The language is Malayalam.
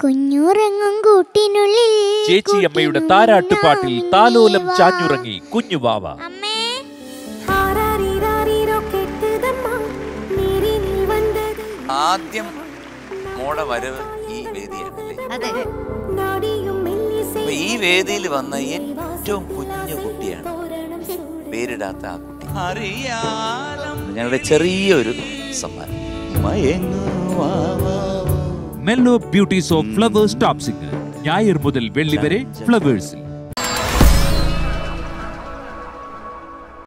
കുഞ്ഞുറങ്ങും കൂട്ടിനുള്ളിൽ ചേച്ചിയമ്മയുടെ താരാട്ടുപാട്ടിൽ താലോലം ചാഞ്ഞുറങ്ങി കുഞ്ഞുവാവ അമ്മേ ആദ്യം മോടെ വരവ് ഈ വേദിയാണല്ലേ അതെ അപ്പൊ ഈ വേദിയിൽ വന്ന ഏറ്റവും കുഞ്ഞു കുട്ടിയാണ് പേരിടാത്ത ആ കുട്ടി ഞങ്ങളുടെ ചെറിയൊരു സമ്മാനം mellow beauties of Flowers top singer ഞായർ മുതൽ വെള്ളി വരെ ഫ്ലവേഴ്സിൽ